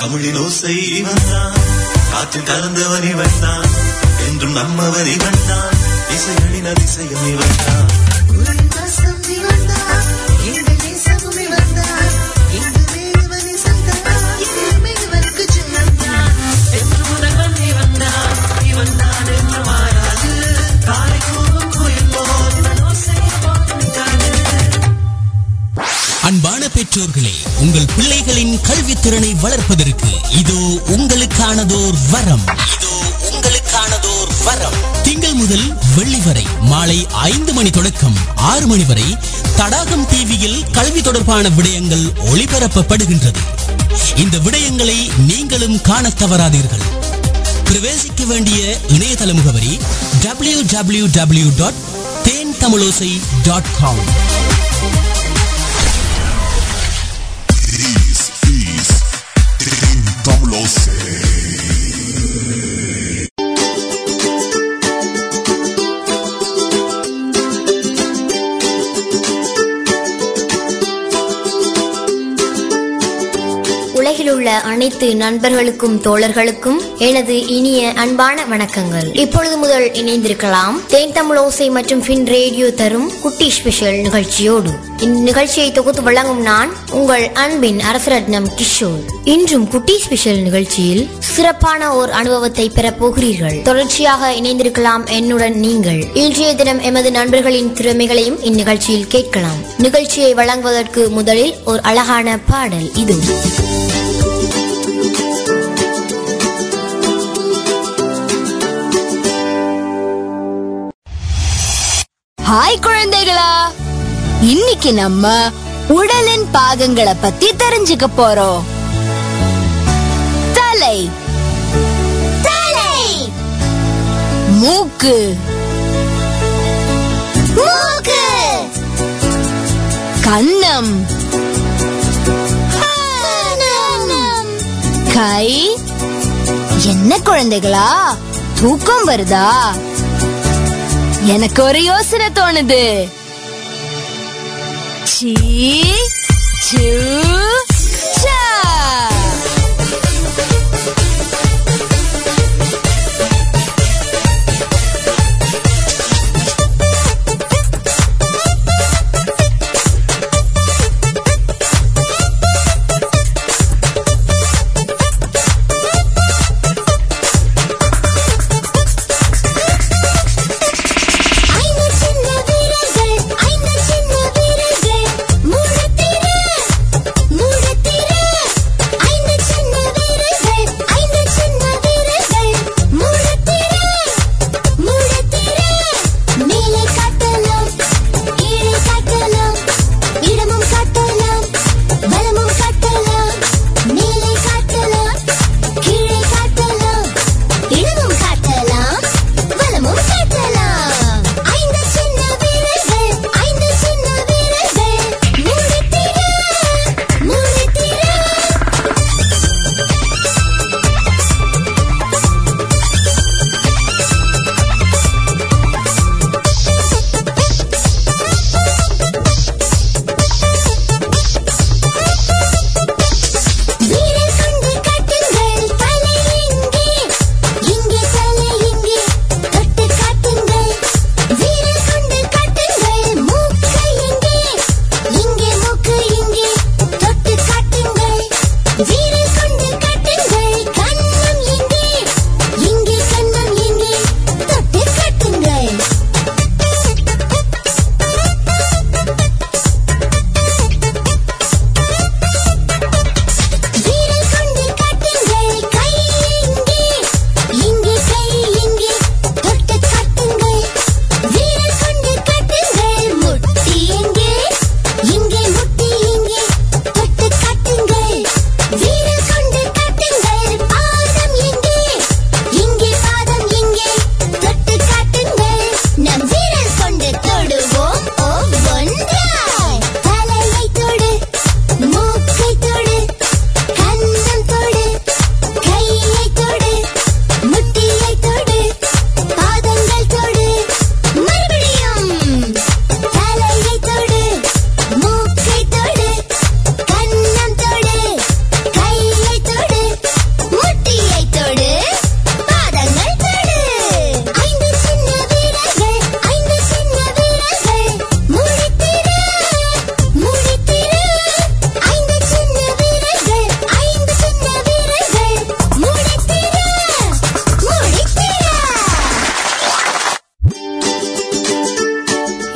தமிழின் ஓசை இவன்தான் காற்றில் கலந்தவன் இவன்தான் என்றும் நம்மவன் இவன்தான் இசைகளின் அதிசயம் இவன்தான் அன்பான பெற்றோர்களே உங்கள் பிள்ளைகளின் கல்வித்திறனை வளர்ப்பதற்கு இதோ உங்களுக்கானதோர் வரம் இதோ உங்களுக்கானதோர் வரம் திங்கள் முதல் வெள்ளி வரை மாலை ஐந்து மணி தொடக்கம் ஆறு மணி வரை தடாகம் டிவியில் கல்வி தொடர்பான விடயங்கள் ஒளிபரப்பப்படுகின்றது இந்த விடயங்களை நீங்களும் காணத் தவறாதீர்கள் பிரவேசிக்க வேண்டிய இணையதள முகவரி W W W dot Then Tamilosai dot com This is Tamlose. உலகில் உள்ள அனைத்து நண்பர்களுக்கும் தோழர்களுக்கும் எனது இனிய அன்பான வணக்கங்கள் இப்பொழுது முதல் இணைந்திருக்கலாம் தேன் தமிழ் ஓசை மற்றும் ஃபின் ரேடியோ தரும் குட்டி ஸ்பெஷல் நிகழ்ச்சியோடு இந்நிகழ்ச்சியை தொகுத்து வழங்கும் நான் உங்கள் அன்பின் அரசரத்னம் கிஷோர் இன்றும் குட்டி ஸ்பெஷல் நிகழ்ச்சியில் சிறப்பான ஓர் அனுபவத்தை பெறப் போகிறீர்கள் தொடர்ச்சியாக இணைந்திருக்கலாம் என்னுடன் நீங்கள் இன்றைய தினம் எமது நண்பர்களின் திறமைகளையும் இந்நிகழ்ச்சியில் கேட்கலாம் நிகழ்ச்சியை வழங்குவதற்கு முதலில் ஒரு அழகான பாடல் இது ஹாய் குழந்தைகளா இன்னைக்கு நம்ம உடலின் பாகங்களை பத்தி தெரிஞ்சுக்க போறோம் தலை தலை மூக்கு மூக்கு கன்னம் கை என்ன குழந்தைகளா தூக்கம் வருதா எனக்கு ஒரு யோசனை தோணுது சீ சூ சா ஐந்து சின்ன வீரர்கள் ஐந்து சின்ன வீரர்கள் முழுத்திர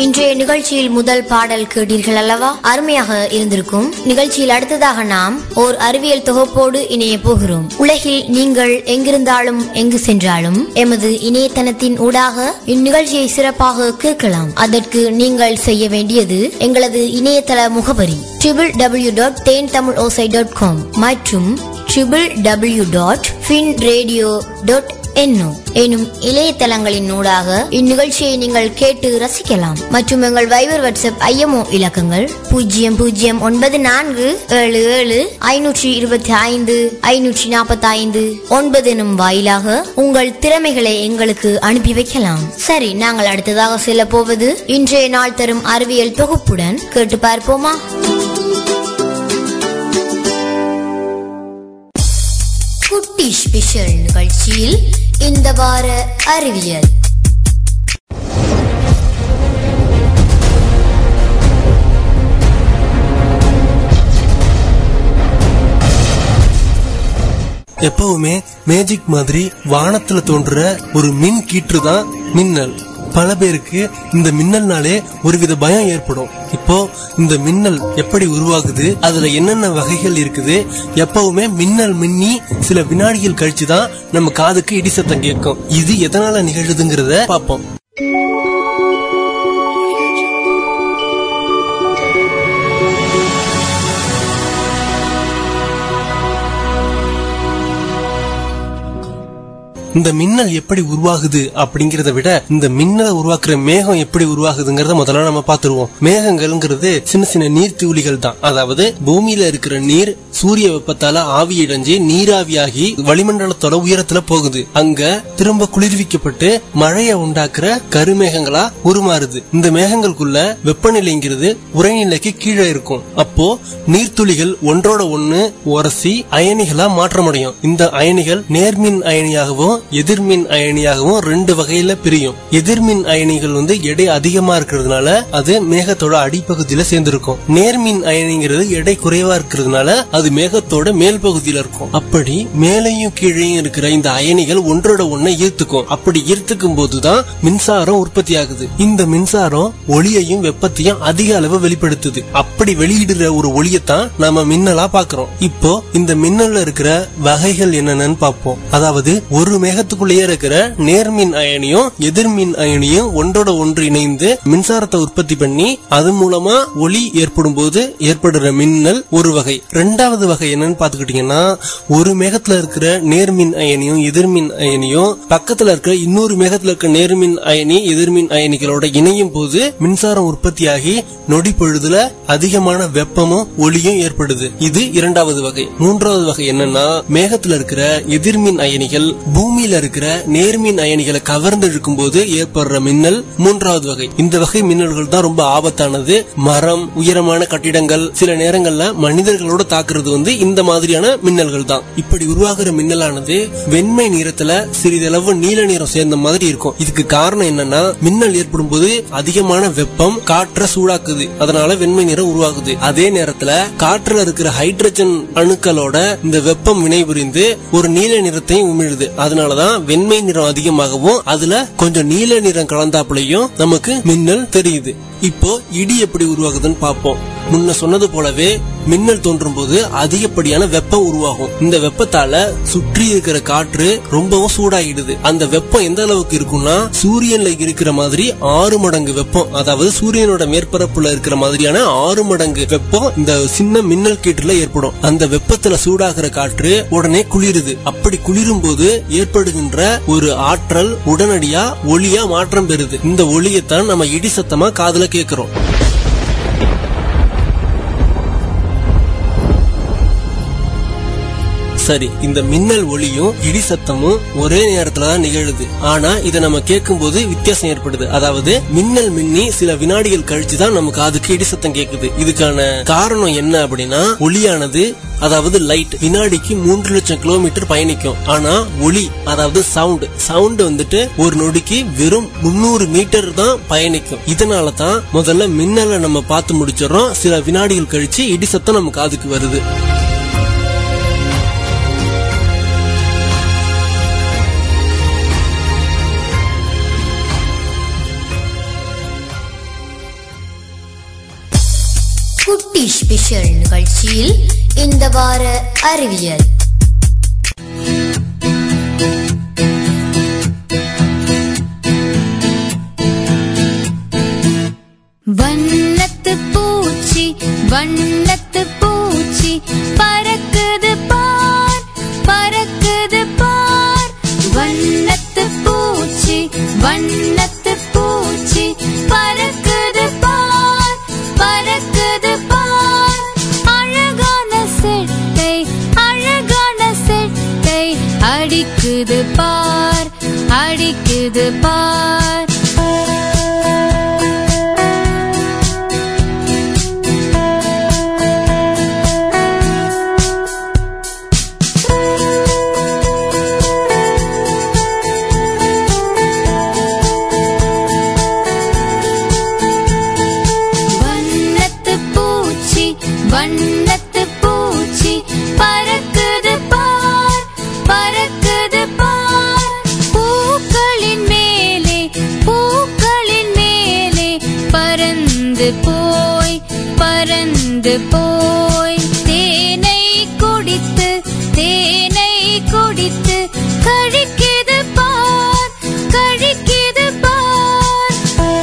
இன்றைய நிகழ்ச்சியில் முதல் பாடல் கேட்டீர்கள் அல்லவா அருமையாக இருந்திருக்கும் நிகழ்ச்சியில் அடுத்ததாக நாம் ஓர் அறிவியல் தொகுப்போடு இணைய போகிறோம் உலகில் நீங்கள் எங்கிருந்தாலும் எங்கு சென்றாலும் எமது இணையதளத்தின் ஊடாக இந்நிகழ்ச்சியை சிறப்பாக கேட்கலாம் அதற்கு நீங்கள் செய்ய வேண்டியது எங்களது இணையதள முகவரி triple W dot Then Tamil Osai dot com மற்றும் triple W dot fin radio dot என்னும் எனும் இணையதளங்களின் ஊடாக இந்நிகழ்ச்சியை நீங்கள் கேட்டு ரசிக்கலாம் மற்றும் எங்கள் வைபர் வாட்ஸ்அப் ஐஎம்ஓ இலக்கங்கள் பூஜ்ஜியம் பூஜ்ஜியம் ஒன்பது நான்கு ஏழு ஏழு ஐநூற்றி இருபத்தி ஐந்து ஐநூற்றி நாற்பத்தி ஐந்து ஒன்பது எனும் வாயிலாக உங்கள் திறமைகளை எங்களுக்கு அனுப்பி வைக்கலாம் சரி நாங்கள் அடுத்ததாக செல்ல போவது இன்றைய நாள் தரும் அறிவியல் தொகுப்புடன் கேட்டு பார்ப்போமா குட்டி ஸ்பெஷல் நிகழ்ச்சியில் இந்த வார அறிவியல் எப்பவுமே மேஜிக் மாதிரி வானத்துல தோன்ற ஒரு மின் கீற்று தான் மின்னல் பல பேருக்கு இந்த மின்னல்னாலே ஒருவித பயம் ஏற்படும் இப்போ இந்த மின்னல் எப்படி உருவாகுது அதுல என்னென்ன வகைகள் இருக்குது எப்பவுமே மின்னல் மின்னி சில வினாடிகள் கழிச்சு தான் நம்ம காதுக்கு இடி சத்தம் கேட்கும் இது எதனால நிகழுதுங்கிறத பார்ப்போம் இந்த மின்னல் எப்படி உருவாகுது அப்படிங்கறத விட இந்த மின்னலை உருவாக்குற மேகம் எப்படி உருவாகுதுங்கறத முதல்ல நம்ம பாத்துருவோம் மேகங்கள்ங்கிறது சின்ன சின்ன நீர் துளிகள் தான் அதாவது பூமியில இருக்கிற நீர் சூரிய வெப்பத்தால ஆவியடைஞ்சு நீராவியாகி வளிமண்டலத்தோட உயரத்துல போகுது அங்க திரும்ப குளிர்விக்கப்பட்டு மழையை உண்டாக்குற கருமேகங்களா உருமாறுது இந்த மேகங்களுக்குள்ள வெப்பநிலைங்கிறது உறைநிலைக்கு கீழே இருக்கும் அப்போ நீர்த்துளிகள் ஒன்றோட ஒண்ணு உரசி அயனிகளா மாற்றமடையும் இந்த அயனிகள் நேர்மின் அயனியாகவும் எதிர்மின் அயனியாகவும் ரெண்டு வகையில பிரியும் எதிர்மின் அயனிகள் வந்து எடை அதிகமா இருக்கிறதுனால அது மேகத்தோட அடிப்பகுதியில சேர்ந்திருக்கும் நேர்மின் அயனிங்கிறது எடை குறைவா இருக்கிறதுனால அது மேகத்தோட மேல் பகுதியில இருக்கும் அப்படி மேலையும் கீழையும் இருக்கிற இந்த அயனிகள் ஒன்றோட ஒண்ணை ஈர்த்துக்கும் அப்படி ஈர்த்துக்கும் போதுதான் மின்சாரம் உற்பத்தி ஆகுது இந்த மின்சாரம் ஒளியையும் வெப்பத்தையும் அதிக அளவு வெளிப்படுத்துது அப்படி வெளியிடுற ஒரு ஒளியத்தான் நாம மின்னலா பாக்குறோம் இப்போ இந்த மின்னல்ல இருக்கிற வகைகள் என்னென்னு பார்ப்போம் அதாவது ஒரு மேகத்துக்குள்ளேயே இருக்கிற நேர்மின் அயனியும் எதிர்மின் அயனியும் ஒன்றோட ஒன்று இணைந்து மின்சாரத்தை உற்பத்தி பண்ணி அது மூலமா ஒளி ஏற்படும் போது ஏற்படுற மின்னல் ஒரு வகை ரெண்டாவது வகை என்னன்னு பாத்துக்கிட்டீங்கன்னா ஒரு மேகத்துல இருக்கிற நேர்மின் அயனியும் எதிர்மின் அயனியும் பக்கத்துல இருக்கிற இன்னொரு மேகத்துல இருக்கிற நேர்மின் அயனி எதிர்மின் அயனிகளோட இணையும் போது மின்சாரம் உற்பத்தியாகி நொடி பொழுதுல அதிகமான வெப்பமும் ஒளியும் ஏற்படுது இது இரண்டாவது வகை மூன்றாவது வகை என்னன்னா மேகத்துல இருக்கிற எதிர்மின் அயனிகள் பூமியில இருக்கிற நேர்மின் அயனிகளை கவர்ந்து இழுக்கும் போது ஏற்படுற மின்னல் மூன்றாவது வகை இந்த வகை மின்னல்கள் தான் ரொம்ப ஆபத்தானது மரம் உயரமான கட்டிடங்கள் சில நேரங்கள்ல மனிதர்களோட தாக்குறது வந்து இந்த மாதிரியான மின்னல்கள் தான் இப்படி உருவாகிற மின்னலானது வெண்மை நிறத்துல சிறிதளவு நீல நிறம் சேர்ந்த மாதிரி இருக்கும் இதுக்கு காரணம் என்னன்னா மின்னல் ஏற்படும் போது அதிகமான வெப்பம் காற்றை சூடாக்குது அதனால வெண்மை நிறம் உருவாகுது அதே நேரத்துல காற்றுல இருக்கிற ஹைட்ரஜன் அணுக்களோட இந்த வெப்பம் வினைபுரிந்து ஒரு நீல நிறத்தையும் உமிழுது அதனாலதான் வெண்மை நிறம் அதிகமாகவும் அதுல கொஞ்சம் நீல நிறம் கலந்தாப்புலையும் நமக்கு மின்னல் தெரியுது இப்போ இடி எப்படி உருவாகுதுன்னு பார்ப்போம் முன்ன சொன்னது போலவே மின்னல் தோன்றும் போது அதிகப்படியான வெப்பம் உருவாகும் இந்த வெப்பத்தால சுற்றி இருக்கிற காற்று ரொம்பவும் சூடாகிடுது அந்த வெப்பம் எந்த அளவுக்கு இருக்கும்னா சூரியன்ல இருக்கிற மாதிரி ஆறு மடங்கு வெப்பம் அதாவது சூரியனோட மேற்பரப்புல இருக்கிற மாதிரியான ஆறு மடங்கு வெப்பம் இந்த சின்ன மின்னல் கீற்றுல ஏற்படும் அந்த வெப்பத்துல சூடாகிற காற்று உடனே குளிருது அப்படி குளிரும் போது ஏற்படுகின்ற ஒரு ஆற்றல் உடனடியா ஒளியா மாற்றம் பெறுது இந்த ஒளியைத்தான் நம்ம இடி சத்தமா காதுல கேட்கிறோம் சரி இந்த மின்னல் ஒளியும் இடி சத்தமும் ஒரே நேரத்துல தான் நிகழுது ஆனா இத நம்ம கேட்கும் போது வித்தியாசம் ஏற்படுது அதாவது மின்னல் மின்னி சில வினாடிகள் கழிச்சு தான் நம்ம காதுக்கு இடி சத்தம் கேக்குது இதுக்கான காரணம் என்ன அப்படின்னா ஒளியானது அதாவது லைட் வினாடிக்கு மூன்று லட்சம் கிலோமீட்டர் பயணிக்கும் ஆனா ஒளி அதாவது சவுண்ட் சவுண்ட் வந்துட்டு ஒரு நொடிக்கு வெறும் முன்னூறு மீட்டர் தான் பயணிக்கும் இதனால தான் முதல்ல மின்னலை நம்ம பார்த்து முடிச்சிடறோம் சில வினாடிகள் கழிச்சு இடி சத்தம் நம்ம காதுக்கு வருது குட்டி ஸ்பெஷல் நிகழ்ச்சியில் இந்த வார அறிவியல் வண்ணத்து பூச்சி வண்ணத்து பூச்சி பறக்குது பார் பறக்குது பார் வண்ணத்து பூச்சி வண்ணத்து பூச்சி பறக்குது பார் பறக்குது பார் அழகான செட்டை அழகான செட்டை அடிக்குது பார் அடிக்குது பார் வண்ணத்து பூச்சி வண்ணத்து பூச்சி பறக்குது பார் பறக்குது பார் பூக்களின் மேலே பூக்களின் மேலே பறந்து போய் பறந்து போய் தேனை குடித்து தேனை குடித்து கழிக்குது பார் கழிக்குது பார்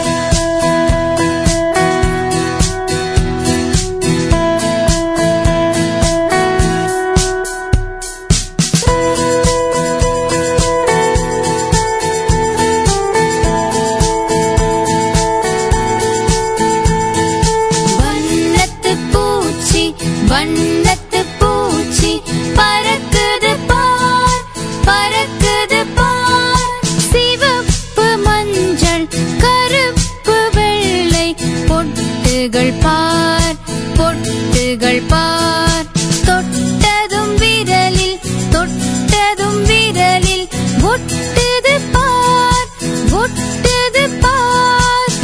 வண்ணத்து பூச்சி வண்ணத்து பூச்சி பறக்குது பார் பறக்குது பார் சிவப்பு மஞ்சள் கருப்பு வெள்ளை பொட்டுகள் பார் பொட்டுகள் பார் தொட்டதும் விரலில் தொட்டதும் விரலில் ஒட்டுது பார் ஒட்டுது பார்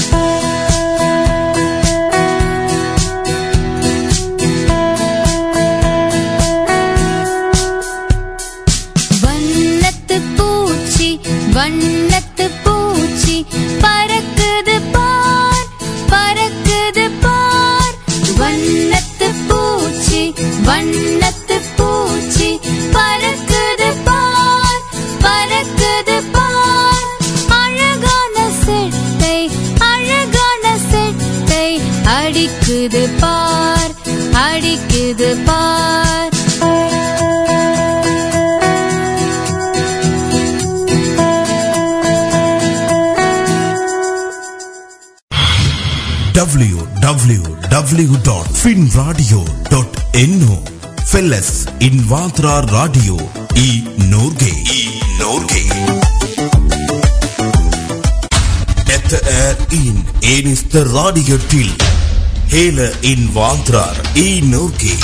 வண்ணத்து பூச்சி வண்ணத்து பூச்சி பறக்குது பார் பறக்குது பார் வண்ணத்து பூச்சி வண்ணத்து பூச்சி பறக்குது பார் பறக்குது பார் அழகான செட்டை அழகான செட்டை அடிக்குது பார் அடிக்குது பார் www.finradio.no Fellas in Vatra Radio i Norge i Norge Dette är in eneste radio till Hele invandrar i Norge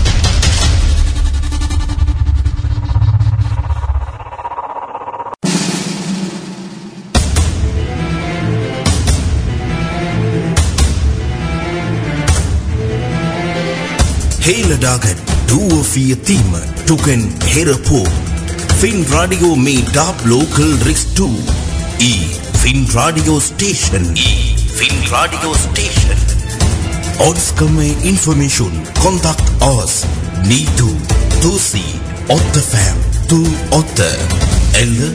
Hele dagen du och fyra timmar tog en hera på Fin Radio med DAB Local Riks 2 i Fin Radio Station i Fin Radio Station Önskar med information kontakt oss 92 tusi 85 28 eller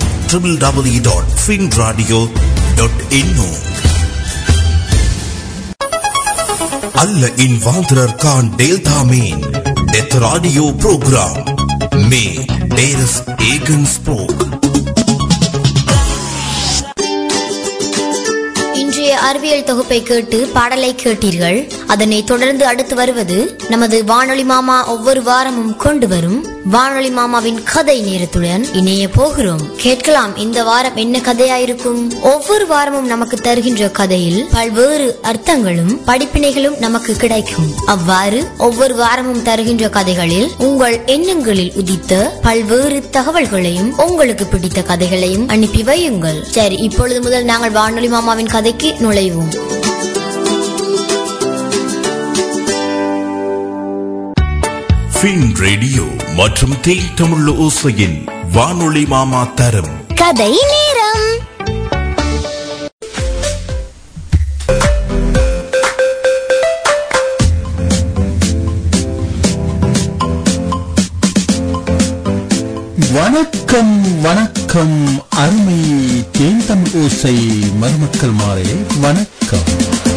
www.finradio.no Alla invandrare kan delta med ett radioprogram med deras egen språk. இன்றைய அறிவியல் தொகுப்பை கேட்டு பாடலை கேட்டீர்கள் அதனை தொடர்ந்து அடுத்து வருவது நமது வானொலி மாமா ஒவ்வொரு வாரமும் கொண்டு வரும் வானொலி மாமாவின் கதை நேரத்துடன் இணைய போகிறோம் கேட்கலாம் இந்த வாரம் என்ன கதையாயிருக்கும் ஒவ்வொரு வாரமும் நமக்கு தருகின்ற கதையில் பல்வேறு அர்த்தங்களும் படிப்பினைகளும் நமக்கு கிடைக்கும் அவ்வாறு ஒவ்வொரு வாரமும் தருகின்ற கதைகளில் உங்கள் எண்ணங்களில் உதித்த பல்வேறு தகவல்களையும் உங்களுக்கு பிடித்த கதைகளையும் அனுப்பி வையுங்கள் சரி இப்பொழுது முதல் நாங்கள் வானொலி மாமாவின் கதைக்கு நுழைவோம் ஃபின் ரேடியோ மற்றும் தேய் தமிழ் ஓசையின் வானொலி மாமா தரும் கதை நேரம் வணக்கம் வணக்கம் அருமை தேந்தம் ஓசை மருமக்கள் மாறே வணக்கம்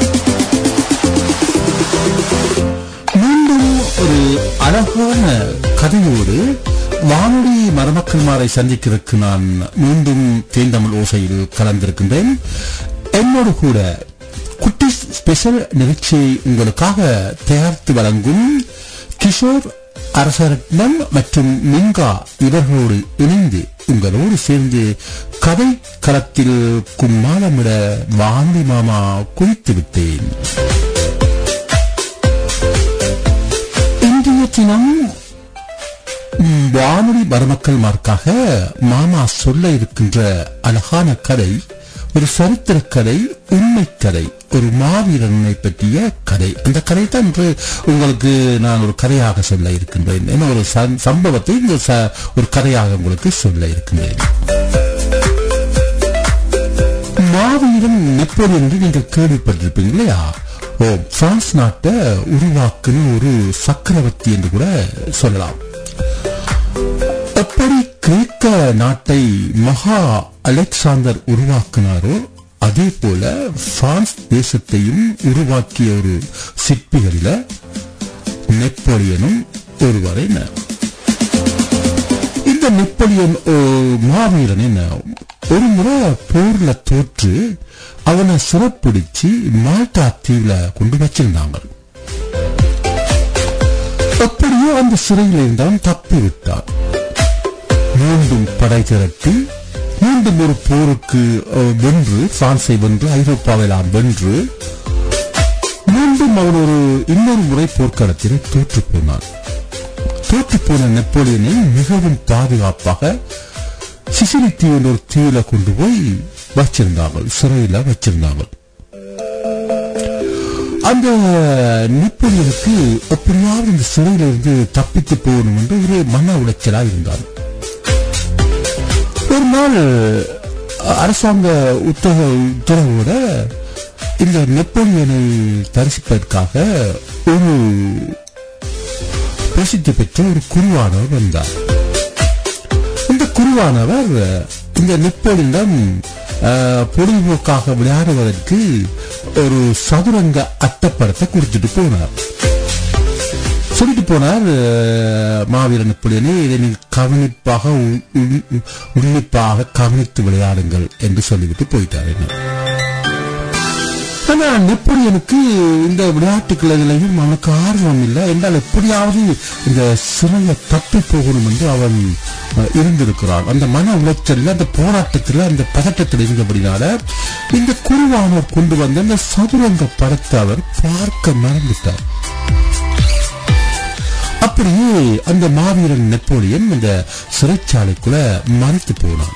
மீண்டும் ஒரு அழகான கதையோடு வானொலி மருமக்கள் மாறை சந்திக்கிறதுக்கு நான் மீண்டும் தேந்தமிழ் ஓசையில் கலந்திருக்கின்றேன் என்னோடு கூட குட்டி ஸ்பெஷல் நிகழ்ச்சியை உங்களுக்காக தயாரித்து வழங்கும் கிஷோர் அரசரட்னம் மற்றும் மிங்கா இவர்களோடு இணைந்து உங்களோடு சேர்ந்து கதை களத்தில் கும்மாளமிட வாந்தி மாமா குளித்து விட்டேன் இன்றைய தினம் ம், வானொலி மருமக்கள் மார்க்காக மாமா சொல்ல இருக்கின்ற அழகான கதை ஒரு சரித்திர கதை உண்மை கதை ஒரு மாவீரனை பற்றிய கதை அந்த கதை தான் இன்று உங்களுக்கு நான் ஒரு கதையாக சொல்ல இருக்கின்றேன் என்ன ஒரு சம்- சம்பவத்தை இந்த ச- ஒரு கதையாக உங்களுக்கு சொல்ல இருக்கின்றேன் மாவீரன் நெப்போலியன் என்று நீங்கள் கேள்விப்பட்டிருப்பீங்க இல்லையா ஓ பிரான்ஸ் நாட்டை உருவாக்குன ஒரு சக்கரவர்த்தி என்று கூட சொல்லலாம் எப்படி கிரேக்க நாட்டை மகா அலெக்சாந்தர் உருவாக்கினாரோ அதே போல பிரான்ஸ் தேசத்தையும் உருவாக்கிய ஒரு சிற்பிகளில நெப்போலியனும் ஒருவர் என்ன இந்த நெப்போலியன் ஓ, மாவீரன் என்ன ஒரு முறை போர்ல தோற்று அவனை சிறப்பிடிச்சு மால்டா தீவுல கொண்டு வச்சிருந்தாங்க எப்படியோ அந்த சிறையில் இருந்தான் தப்பி விட்டான் மீண்டும் படை திரட்டி மீண்டும் ஒரு போருக்கு அஹ், வென்று பிரான்சை வென்று ஐரோப்பாவெல்லாம் வென்று மீண்டும் அவன் ஒரு இன்னொரு முறை போர்க்களத்தில் தோற்று போனான் தோற்று போன நெப்போலியனை மிகவும் பாதுகாப்பாக சிசிலி தீவு என்ற ஒரு தீவில கொண்டு போய் வச்சிருந்தாங்க சிறையில வச்சிருந்தாங்க அந்த நெப்போலியனுக்கு எப்படியாவது இந்த சிறையில இருந்து தப்பித்து போகணும் என்று ஒரு மன உளைச்சலா இருந்தார் ஒரு நாள் அரசாங்க உத்தரவு உத்தரவோட இந்த நெப்போலியனை தரிசிப்பதற்காக ஒரு பிரசித்தி பெற்ற ஒரு குருவானவர் வந்தார் இந்த குருவானவர் இந்த நெப்போலியனிடம் அஹ், பொழுதுபோக்காக விளையாடுவதற்கு ஒரு சதுரங்க அட்டப்படத்தை கொடுத்துட்டு போனார் சொல்லிட்டு போனார் அஹ், மாவீரன் நெப்போலியனே இதை நீங்கள் கவனிப்பாக உ- உ- உன்னிப்பாக கவனித்து விளையாடுங்கள் என்று சொல்லிவிட்டு போயிட்டார் என்ன ஆனா நெப்போலியனுக்கு இந்த விளையாட்டுகள் இதுலையும் அவனுக்கு ஆர்வம் இல்லை என்றால் எப்படியாவது இந்த சிறையை தப்பி போகணும் என்று அவன் அஹ், இருந்திருக்கிறான் அந்த மன உளைச்சல்ல அந்த போராட்டத்தில் அந்த பதட்டத்தில் இருந்தபடினால இந்த குருவானவர் கொண்டு வந்த அந்த சதுரங்க படத்தை அவர் பார்க்க மறந்துட்டார் அப்படியே அந்த மாவீரன் நெப்போலியன் அந்த சிறைச்சாலைக்குள்ள மறைத்து போனான்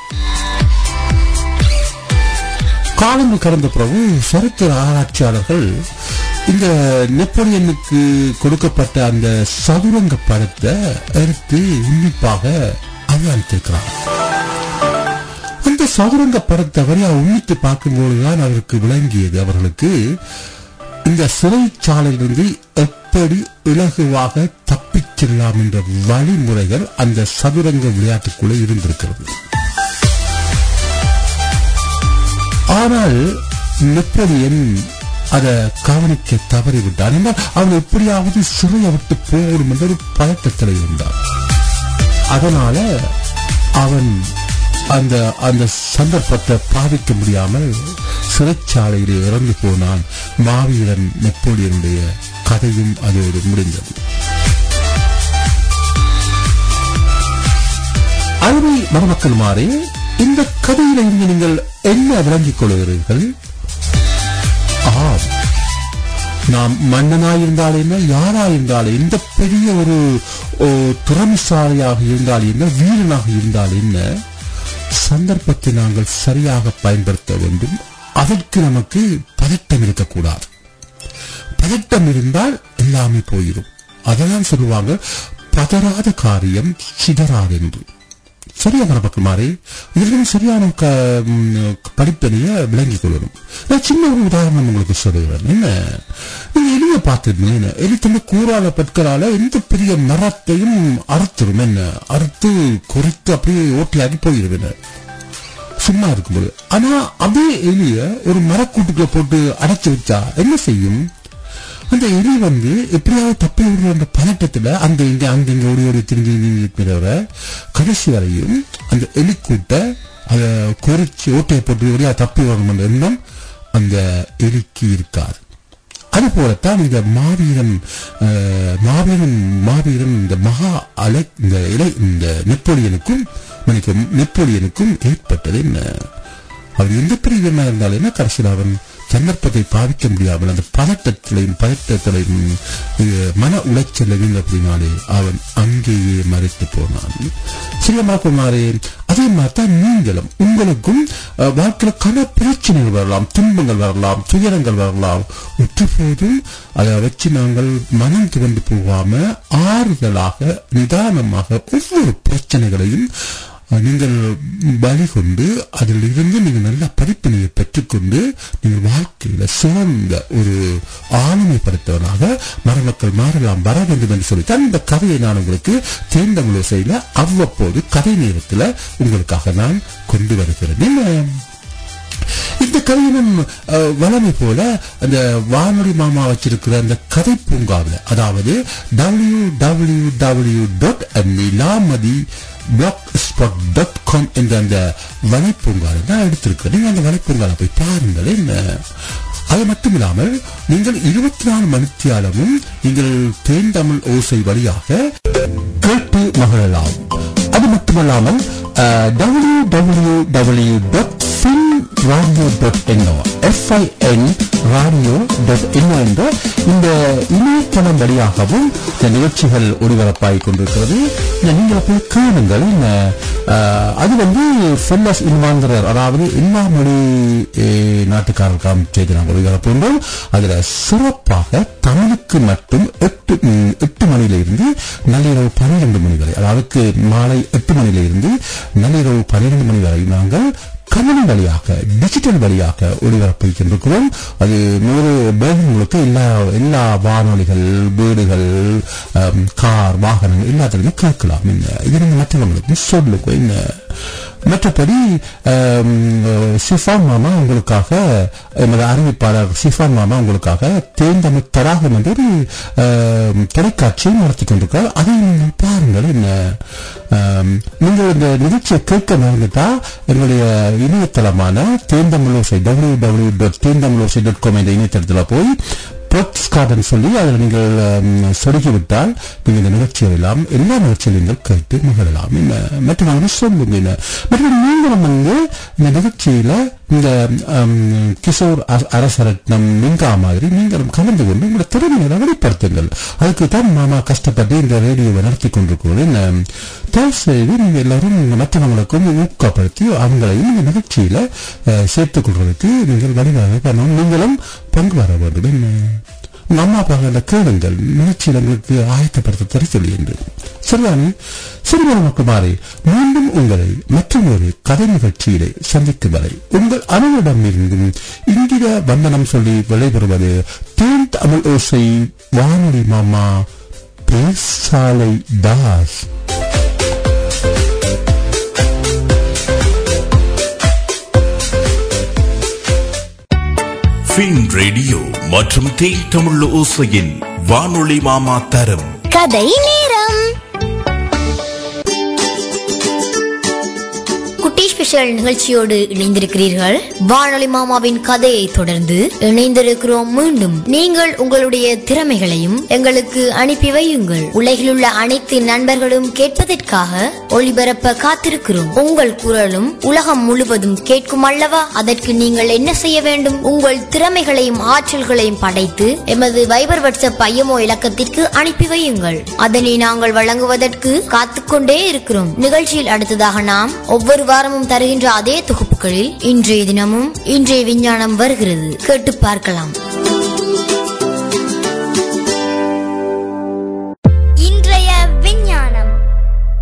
காலங்கள் கடந்த பிறகு சரித்திர ஆராய்ச்சியாளர்கள் இந்த நெப்போலியனுக்கு கொடுக்கப்பட்ட அந்த சதுரங்க படத்தை எடுத்து உன்னிப்பாக அவதானித்திருக்கிறார் அந்த சதுரங்க படத்தை வரையா உன்னித்து பார்க்கும்போதுதான் அவருக்கு விளங்கியது அவர்களுக்கு இந்த சிறைச்சாலையிலிருந்து எப்படி இலகுவாக தப்பிச் செல்லலாம் என்ற வழிமுறைகள் அந்த சதுரங்க விளையாட்டுக்குள்ளே இருந்திருக்கிறது ஆனால் நெப்போலியன் அதை கவனிக்க தவறிவிட்டான் என்றால் அவன் எப்படியாவது சிறையை விட்டு போகணும் என்ற ஒரு பதட்டத்தில் இருந்தான் அதனால அவன் அந்த அந்த சந்தர்ப்பத்தை பாதிக்க முடியாமல் சிறைச்சாலையிலே இறந்து போனான் மாவீரன் நெப்போலியனுடைய கதையும் அதோடு முடிந்தது அருமை மருமக்கள் மாறே இந்த கதையில இருந்து நீங்கள் என்ன விளங்கிக் கொள்கிறீர்கள் ஆம் நாம் மன்னனாயிருந்தால் என்ன யாராயிருந்தால் எந்த பெரிய ஒரு ஓ, திறமைசாலியாக இருந்தால் என்ன வீரனாக இருந்தால் என்ன சந்தர்ப்பத்தை நாங்கள் சரியாக பயன்படுத்த வேண்டும் அதற்கு நமக்கு பதட்டம் இருக்கக்கூடாது பதட்டம் இருந்தால் எல்லாமே போயிடும் அதெல்லாம் சொல்லுவாங்க பதறாத காரியம் சிதறாது என்று சரியான மக்கள் மாறி இதிலும் சரியான க- ம், படிப்பினைய விளங்கிக் கொள்ளணும் நான் சின்ன ஒரு உதாரணம் உங்களுக்கு சொல்லுகிறேன் என்ன நீங்க எலிய பார்த்துருந்தீங்க எலி தந்த கூறால பற்களால எந்த பெரிய மரத்தையும் அறுத்துரும் என்ன அறுத்து குறித்து அப்படியே ஓட்டியாகி போயிருவேன் சும்மா இருக்கும்போது ஆனா அதே எலிய ஒரு மரக்கூட்டுக்குள்ள போட்டு அடைச்சு வச்சா என்ன செய்யும் அந்த எலி வந்து எப்படியாவது தப்பி விடுற அந்த பதட்டத்துல அங்க இங்க அங்க இங்க ஓடி ஓடி திரும்பி இருக்கிறவர கடைசி வரையும் அந்த எலிக்கூட்ட அதை குறிச்சு ஓட்டையை போட்டு எப்படியா தப்பி வரணும் என்ற எண்ணம் அந்த எலிக்கு இருக்காது அது போலத்தான் இந்த மாவீரன் அஹ், மாவீரன் மாவீரன் இந்த மகா அலை இந்த இலை இந்த நெப்போலியனுக்கும் மன்னிக்கவும் நெப்போலியனுக்கும் ஏற்பட்டது என்ன அவர் எந்த பெரிய வீரனா இருந்தாலும் என்ன கடைசியில் அவன் சந்தர்ப்பத்தை பாவிக்க முடியாமல் அந்த பதட்டத்திலையும் பதட்டத்திலையும் அஹ், மன உளைச்சலையும் அப்படின்னாலே அவன் அங்கேயே மறைத்து போனான் சிறியமாக்குமாரே அதே மாதிரி தான் நீங்களும் உங்களுக்கும் அஹ், வாழ்க்கையில கன பிரச்சனைகள் வரலாம் துன்பங்கள் வரலாம் துயரங்கள் வரலாம் ஒற்றுபோதும் அதை வச்சு நாங்கள் மனம் துவண்டு போகாம ஆறுதலாக நிதானமாக ஒவ்வொரு பிரச்சனைகளையும் அஹ், நீங்கள் பலி கொண்டு அதில் இருந்து நீங்கள் நல்ல படிப்பினையை பெற்றுக்கொண்டு நீங்கள் வாழ்க்கையில சிறந்த ஒரு ஆளுமைப்படுத்தவனாக மரமக்கள் மாறலாம் வர வேண்டும் என்று சொல்லி இந்த கதையை நான் உங்களுக்கு தேர்ந்தமிழ் செய்யல அவ்வப்போது கதை நேரத்தில் உங்களுக்காக நான் கொண்டு வருகிறேன் என்ன இந்த கதையிலும் அஹ், வளமை போல அந்த வானொலி மாமா வச்சிருக்கிற அந்த கதை பூங்காவில் அதாவது W W W dot Nilamathi blogspot dot com என்ற அந்த வலைப்பூங்கால தான் எடுத்திருக்கிறேன் நீங்க அந்த வலைப்பூங்கால போய் பாருங்கள் என்ன அது மட்டும் இல்லாமல் நீங்கள் இருபத்தி நாலு மணித்தியாலமும் நீங்கள் தேன்தமிழ் ஓசை வழியாக கேட்டு மகிழலாம் அது மட்டுமல்லாமல் W W W dot fin radio dot N O F I N radio dot N O என்ற இந்த இணையதளம் வழியாகவும் இந்த நிகழ்ச்சிகள் ஒளிபரப்பாகிக் கொண்டிருக்கிறது இந்த நீங்கள் போய் கேளுங்கள் இந்த, அஹ், அது வந்து ஃபெல்லஸ் இன்வாந்தரர் அதாவது எல்லா மொழி அஹ், நாட்டுக்காரர்களுக்காக செய்து நாங்கள் ஒளிபரப்புகின்றோம் அதுல சிறப்பாக தமிழுக்கு மட்டும் எட்டு ம், எட்டு மணியில இருந்து நள்ளிரவு பன்னிரண்டு மணி வரை அதாவது மாலை எட்டு மணியில இருந்து நள்ளிரவு பன்னிரண்டு மணி வரை நாங்கள் கணினி வழியாக டிஜிட்டல் வழியாக ஒளிபரப்பிக்கின்றிருக்கிறோம் அது நூறு பேர்களுக்கு எல்லா எல்லா வானொலிகள் வீடுகள் அம், கார் வாகனங்கள் எல்லாத்துலையும் கேட்கலாம் என்ன இது நீங்க மற்றவங்களுக்கு சொல்லுங்க என்ன மற்றபடி ஆம், சிஃபான் மாமா உங்களுக்காக எமது அறிவிப்பாளர் சிஃபான் மாமா உங்களுக்காக தேர்ந்தமிழ் தராகம் என்று ஒரு ஆம், தொலைக்காட்சியை நடத்தி கொண்டிருக்கிறார் அதை நீங்கள் பாருங்கள் என்ன ஆம், நீங்கள் இந்த நிகழ்ச்சியை கேட்க மறந்துட்டா எங்களுடைய இணையதளமான Thentamilosai W W dot Thentamilosai dot com என்ற இணையதளத்தில் போய் ப்ளக்ஸ் கார்டன் சொல்லி அதில் நீங்கள் ஆம், சொருகிவிட்டால் நீங்கள் இந்த நிகழ்ச்சிகள் எல்லாம் எல்லா நிகழ்ச்சியிலும் நீங்கள் கேட்டு மகிழலாம் என்ன மற்றும் நாங்கள் சொல்லுங்க என்ன மற்றும் நீங்களும் வந்து இந்த நிகழ்ச்சியில இந்த ஆம், கிஷோர் அ- அரசரட்னம் லிங்கா மாதிரி நீங்களும் கலந்து கொண்டு உங்களோட திறமையை வெளிப்படுத்துங்கள் அதுக்கு தான் மாமா கஷ்டப்பட்டு இந்த ரேடியோவை நடத்தி கொண்டிருக்கிறோம் என்ன தயவு செய்து நீங்க எல்லாரும் மற்றவங்களுக்கும் ஊக்கப்படுத்தி அவங்களையும் இந்த நிகழ்ச்சியில அஹ், சேர்த்துக் கொள்வதற்கு நீங்கள் வழிவகை பண்ணணும் நீங்களும் பங்கு வர வேண்டும் என்ன உங்க அம்மா அப்பாக்களை கேளுங்கள் நிகழ்ச்சியில் எங்களுக்கு ஆயத்தப்படுத்த தர சொல்லி என்று சரிதானே சிறுவன மக்களுமாறே மீண்டும் உங்களை மற்றொரு கதை நிகழ்ச்சியிலே சந்திக்கும் வரை உங்கள் அனைவரிடம் இருந்தும் இங்கித வந்தனம் சொல்லி விளைபெறுவது தேன் தமிழ் ஓசை வானொலி மாமா பேசாலை தாஸ் ஃபின் ரேடியோ மற்றும் தேன் தமிழ் ஓசையின் வானொலி மாமா தரம் கதை நேரம் குட்டி ஸ்பெஷல் நிகழ்ச்சியோடு இணைந்திருக்கிறீர்கள் வானொலி மாமாவின் கதையை தொடர்ந்து இணைந்திருக்கிறோம் மீண்டும் நீங்கள் உங்களுடைய திறமைகளையும் எங்களுக்கு அனுப்பி வையுங்கள் உலகில் உள்ள அனைத்து நண்பர்களும் கேட்பதற்காக ஒளிபரப்ப காத்திருக்கிறோம் உங்கள் குரலும் உலகம் முழுவதும் கேட்கும் அல்லவா அதற்கு நீங்கள் என்ன செய்ய வேண்டும் உங்கள் திறமைகளையும் ஆற்றல்களையும் படைத்து எமது வைபர் வாட்ஸ்அப் ஐஎம்ஓ இலக்கத்திற்கு அனுப்பி வையுங்கள் அதனை நாங்கள் வழங்குவதற்கு காத்துக்கொண்டே இருக்கிறோம் நிகழ்ச்சியில் அடுத்ததாக நாம் ஒவ்வொரு வாரமும் தருகின்ற அதே தொகுப்புகளில் இன்றைய தினமும் இன்றைய விஞ்ஞானம் வருகிறது கேட்டு பார்க்கலாம் இன்றைய விஞ்ஞானம் டைம்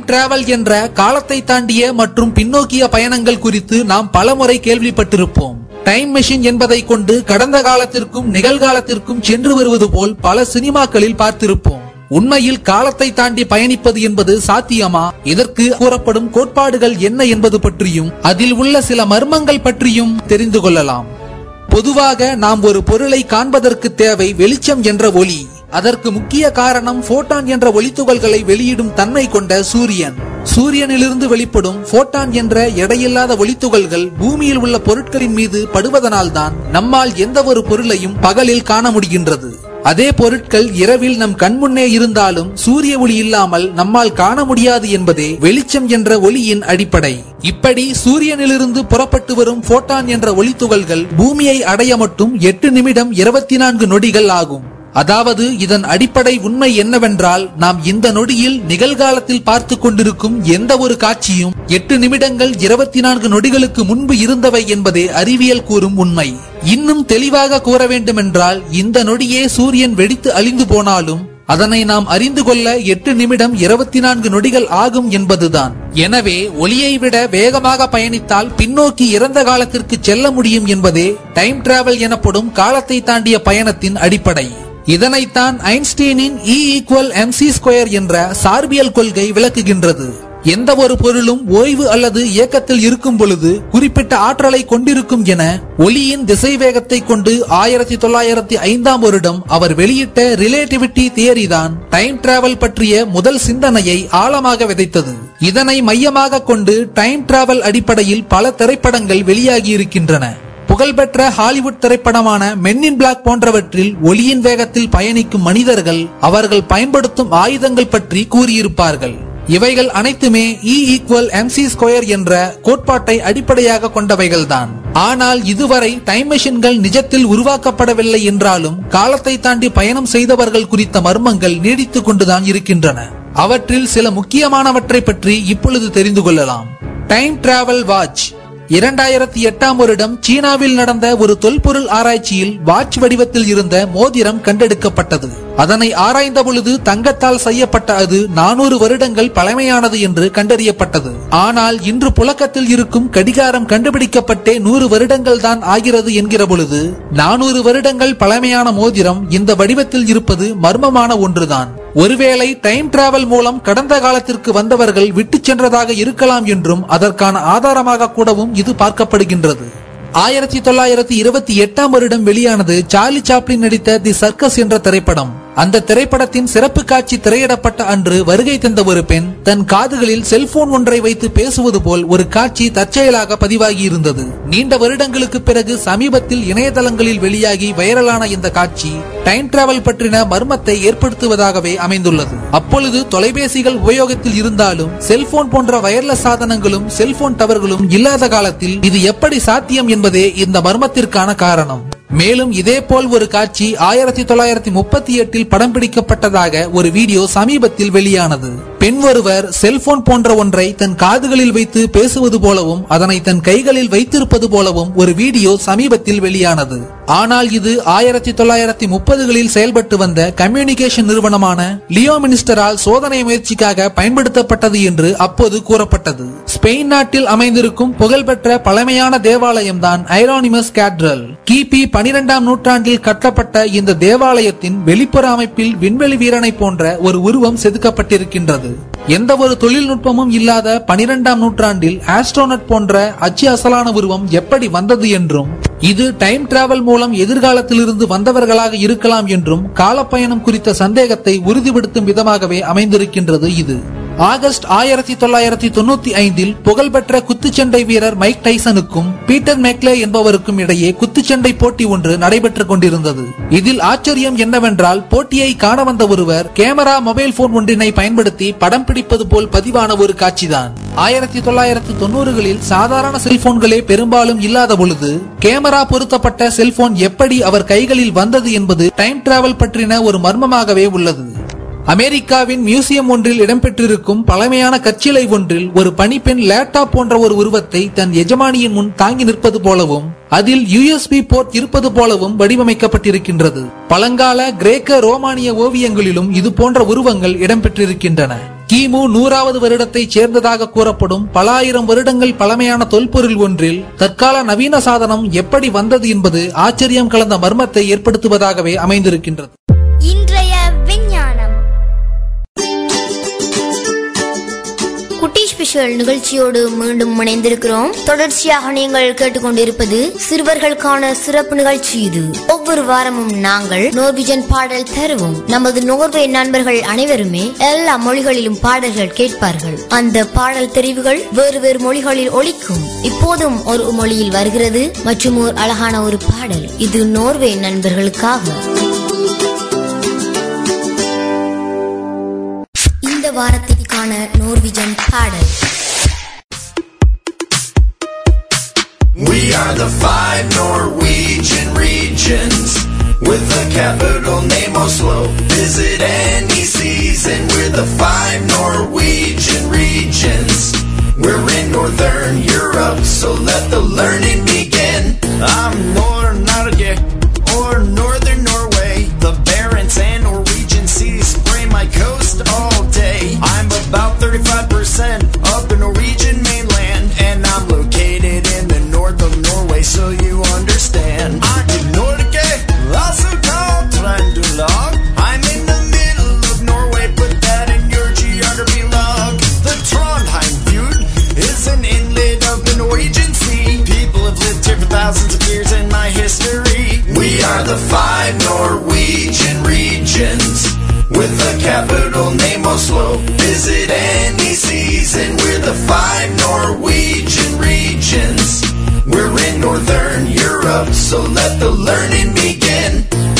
டிராவல் என்ற காலத்தை தாண்டிய மற்றும் பின்னோக்கிய பயணங்கள் குறித்து நாம் பலமுறை கேள்விப்பட்டிருப்போம் டைம் மெஷின் என்பதை கொண்டு கடந்த காலத்திற்கும் நிகழ்காலத்திற்கும் சென்று வருவது போல் பல சினிமாக்களில் பார்த்திருப்போம் உண்மையில் காலத்தை தாண்டி பயணிப்பது என்பது சாத்தியமா இதற்கு கூறப்படும் கோட்பாடுகள் என்ன என்பது பற்றியும் அதில் உள்ள சில மர்மங்கள் பற்றியும் தெரிந்து கொள்ளலாம் பொதுவாக நாம் ஒரு பொருளை காண்பதற்கு தேவை வெளிச்சம் என்ற ஒளி அதற்கு முக்கிய காரணம் போட்டான் என்ற ஒளித்துகள்களை வெளியிடும் தன்மை கொண்ட சூரியன் சூரியனிலிருந்து வெளிப்படும் போட்டான் என்ற எடையில்லாத ஒளித்துகள்கள் பூமியில் உள்ள பொருட்களின் மீது படுவதனால்தான் நம்மால் எந்த ஒரு பொருளையும் பகலில் காண முடிகின்றது அதே பொருட்கள் இரவில் நம் கண்முன்னே இருந்தாலும் சூரிய ஒளி இல்லாமல் நம்மால் காண முடியாது என்பதே வெளிச்சம் என்ற ஒளியின் அடிப்படை இப்படி சூரியனிலிருந்து புறப்பட்டு வரும் போட்டான் என்ற ஒளித்துகள்கள் பூமியை அடைய மட்டும் எட்டு நிமிடம் இருபத்தி நான்கு நொடிகள் ஆகும் அதாவது இதன் அடிப்படை உண்மை என்னவென்றால் நாம் இந்த நொடியில் நிகழ்காலத்தில் பார்த்து கொண்டிருக்கும் எந்த ஒரு காட்சியும் எட்டு நிமிடங்கள் இருபத்தி நான்கு நொடிகளுக்கு முன்பு இருந்தவை என்பதே அறிவியல் கூறும் உண்மை இன்னும் தெளிவாக கூற வேண்டுமென்றால் இந்த நொடியே சூரியன் வெடித்து அழிந்து போனாலும் அதனை நாம் அறிந்து கொள்ள எட்டு நிமிடம் இருபத்தி நான்கு நொடிகள் ஆகும் என்பதுதான் எனவே ஒளியை விட வேகமாக பயணித்தால் பின்னோக்கி இறந்த காலத்திற்கு செல்ல முடியும் என்பதே டைம் டிராவல் எனப்படும் காலத்தை தாண்டிய பயணத்தின் அடிப்படை இதனைத்தான் ஐன்ஸ்டீனின் இ ஈக்குவல் எம்சி ஸ்கொயர் என்ற சார்பியல் கொள்கை விளக்குகின்றது எந்த ஒரு பொருளும் ஓய்வு அல்லது இயக்கத்தில் இருக்கும் பொழுது குறிப்பிட்ட ஆற்றலை கொண்டிருக்கும் என ஒளியின் திசைவேகத்தை கொண்டு ஆயிரத்தி தொள்ளாயிரத்தி ஐந்தாம் வருடம் அவர் வெளியிட்ட ரிலேட்டிவிட்டி தியரி தான் டைம் டிராவல் பற்றிய முதல் சிந்தனையை ஆழமாக விதைத்தது இதனை மையமாக கொண்டு டைம் டிராவல் அடிப்படையில் பல திரைப்படங்கள் வெளியாகி இருக்கின்றன புகழ்பெற்ற ஹாலிவுட் திரைப்படமான மென் இன் பிளாக் போன்றவற்றில் ஒளியின் வேகத்தில் பயணிக்கும் மனிதர்கள் அவர்கள் பயன்படுத்தும் ஆயுதங்கள் பற்றி கூறியிருப்பார்கள் இவைகள் அனைத்துமே இ ஈக்குவல் எம்சி ஸ்கொயர் என்ற கோட்பாட்டை அடிப்படையாக கொண்டவைகள்தான் ஆனால் இதுவரை டைம் மெஷின்கள் நிஜத்தில் உருவாக்கப்படவில்லை என்றாலும் காலத்தை தாண்டி பயணம் செய்தவர்கள் குறித்த மர்மங்கள் நீடித்துக் கொண்டுதான் இருக்கின்றன அவற்றில் சில முக்கியமானவற்றை பற்றி இப்பொழுது தெரிந்து கொள்ளலாம் டைம் டிராவல் வாட்ச் இரண்டாயிரத்தி எட்டாம் வருடம் சீனாவில் நடந்த ஒரு தொல்பொருள் ஆராய்ச்சியில் வாட்ச் வடிவத்தில் இருந்த மோதிரம் கண்டெடுக்கப்பட்டது அதனை ஆராய்ந்த பொழுது தங்கத்தால் செய்யப்பட்ட அது நானூறு வருடங்கள் பழமையானது என்று கண்டறியப்பட்டது ஆனால் இன்று புழக்கத்தில் இருக்கும் கடிகாரம் கண்டுபிடிக்கப்பட்டே நூறு வருடங்கள் தான் ஆகிறது என்கிற பொழுது நானூறு வருடங்கள் பழமையான மோதிரம் இந்த வடிவத்தில் இருப்பது மர்மமான ஒன்றுதான் ஒருவேளை டைம் டிராவல் மூலம் கடந்த காலத்திற்கு வந்தவர்கள் விட்டு சென்றதாக இருக்கலாம் என்றும் அதற்கான ஆதாரமாக கூடவும் இது பார்க்கப்படுகின்றது ஆயிரத்தி தொள்ளாயிரத்தி இருபத்தி எட்டாம் வருடம் வெளியானது சார்லி சாப்ளின் நடித்த தி சர்க்கஸ் என்ற திரைப்படம் அந்த திரைப்படத்தின் சிறப்பு காட்சி திரையிடப்பட்ட அன்று வருகை தந்த ஒரு பெண் தன் காதுகளில் செல்போன் ஒன்றை வைத்து பேசுவது போல் ஒரு காட்சி தற்செயலாக பதிவாகி இருந்தது நீண்ட வருடங்களுக்கு பிறகு சமீபத்தில் இணையதளங்களில் வெளியாகி வைரலான இந்த காட்சி டைம் டிராவல் பற்றின மர்மத்தை ஏற்படுத்துவதாகவே அமைந்துள்ளது அப்பொழுது தொலைபேசிகள் உபயோகத்தில் இருந்தாலும் செல்போன் போன்ற வயர்லெஸ் சாதனங்களும் செல்போன் டவர்களும் இல்லாத காலத்தில் இது எப்படி சாத்தியம் என்பதே இந்த மர்மத்திற்கான காரணம் மேலும் இதே போல் ஒரு காட்சி ஆயிரத்தி தொள்ளாயிரத்தி முப்பத்தி எட்டில் படம் பிடிக்கப்பட்டதாக ஒரு வீடியோ சமீபத்தில் வெளியானது பெண் ஒருவர் செல்போன் போன்ற ஒன்றை தன் காதுகளில் வைத்து பேசுவது போலவும் அதனை தன் கைகளில் வைத்திருப்பது போலவும் ஒரு வீடியோ சமீபத்தில் வெளியானது ஆனால் இது ஆயிரத்தி தொள்ளாயிரத்தி முப்பதுகளில் செயல்பட்டு வந்த கம்யூனிகேஷன் நிறுவனமான லியோ மினிஸ்டரால் சோதனை முயற்சிக்காக பயன்படுத்தப்பட்டது என்று அப்போது கூறப்பட்டது ஸ்பெயின் நாட்டில் அமைந்திருக்கும் புகழ்பெற்ற பழமையான தேவாலயம் தான் ஐரோனிமஸ் கேட்ரல் கிபி பனிரெண்டாம் நூற்றாண்டில் கட்டப்பட்ட இந்த தேவாலயத்தின் வெளிப்புற அமைப்பில் விண்வெளி வீரனை போன்ற ஒரு உருவம் செதுக்கப்பட்டிருக்கின்றது எந்த ஒரு தொழில்நுட்பமும் இல்லாத பனிரெண்டாம் நூற்றாண்டில் ஆஸ்ட்ரோனட் போன்ற அச்சு அசலான உருவம் எப்படி வந்தது என்றும் இது டைம் டிராவல் மூலம் எதிர்காலத்திலிருந்து வந்தவர்களாக இருக்கலாம் என்றும் காலப்பயணம் குறித்த சந்தேகத்தை உறுதிப்படுத்தும் விதமாகவே அமைந்திருக்கின்றது இது ஆகஸ்ட் ஆயிரத்தி தொள்ளாயிரத்தி தொண்ணூத்தி ஐந்தில் புகழ்பெற்ற குத்துச்சண்டை வீரர் மைக் டைசனுக்கும் பீட்டர் மேக்லே என்பவருக்கும் இடையே குத்துச்சண்டை போட்டி ஒன்று நடைபெற்றுக் கொண்டிருந்தது இதில் ஆச்சரியம் என்னவென்றால் போட்டியை காண வந்த ஒருவர் கேமரா மொபைல் போன் ஒன்றினை பயன்படுத்தி படம் பிடிப்பது போல் பதிவான ஒரு காட்சிதான் ஆயிரத்தி தொள்ளாயிரத்தி தொண்ணூறுகளில் சாதாரண செல்போன்களே பெரும்பாலும் இல்லாத பொழுது கேமரா பொருத்தப்பட்ட செல்போன் எப்படி அவர் கைகளில் வந்தது என்பது டைம் டிராவல் பற்றின ஒரு மர்மமாகவே உள்ளது அமெரிக்காவின் மியூசியம் ஒன்றில் இடம்பெற்றிருக்கும் பழமையான கச்சிலை ஒன்றில் ஒரு பணிப்பெண் லேப்டாப் போன்ற ஒரு உருவத்தை தன் எஜமானியின் முன் தாங்கி நிற்பது போலவும் அதில் யூஎஸ்பி போர்ட் இருப்பது போலவும் வடிவமைக்கப்பட்டிருக்கின்றது பழங்கால கிரேக்க ரோமானிய ஓவியங்களிலும் இது போன்ற உருவங்கள் இடம்பெற்றிருக்கின்றன கிமு நூறாவது வருடத்தைச் சேர்ந்ததாக கூறப்படும் பல ஆயிரம் வருடங்கள் பழமையான தொல்பொருள் ஒன்றில் தற்கால நவீன சாதனம் எப்படி வந்தது என்பது ஆச்சரியம் கலந்த மர்மத்தை ஏற்படுத்துவதாகவே அமைந்திருக்கின்றது இன்றைய விஞ்ஞானம் குட்டி ஸ்பெஷல் நிகழ்ச்சியோடு மீண்டும் இணைந்திருக்கிறோம் தொடர்ச்சியாக நீங்கள் கேட்டுக்கொண்டிருப்பது சிறுவர்களுக்கான சிறப்பு நிகழ்ச்சி இது ஒவ்வொரு வாரமும் நாங்கள் நோர்விஜன் பாடல் தருவோம் நமது நோர்வே நண்பர்கள் அனைவருமே எல்லா மொழிகளிலும் பாடல்கள் கேட்பார்கள் அந்த பாடல் தெரிவுகள் வேறு வேறு மொழிகளில் ஒலிக்கும் இப்போதும் ஒரு மொழியில் வருகிறது மற்றும் ஒரு அழகான ஒரு பாடல் இது நோர்வே நண்பர்களுக்காக இந்த வாரத்திற்கான நோர்விஜன் பாடல் We are the five Norwegian regions with the capital name Oslo. Visit any season. We're the five Norwegian regions. We're in Northern Europe, so let the learning begin. I'm Nord Norge or Northern Norway. The Barents and Norwegian seas spray my coast all day. I'm about 35% of the Norwegian mainland, and I'm located in the north of Norway, so you understand. I'm in Norge, also called Trøndelag. I'm in the middle of Norway, put that in your geography log. The Trondheim feud is an inlet of the Norwegian Sea. People have lived here for thousands of years in my history. We are the five Norwegian regions with the capital name Oslo. Visit any season. We're the five Norwegian regions. We're in Northern Europe, so let the learning begin.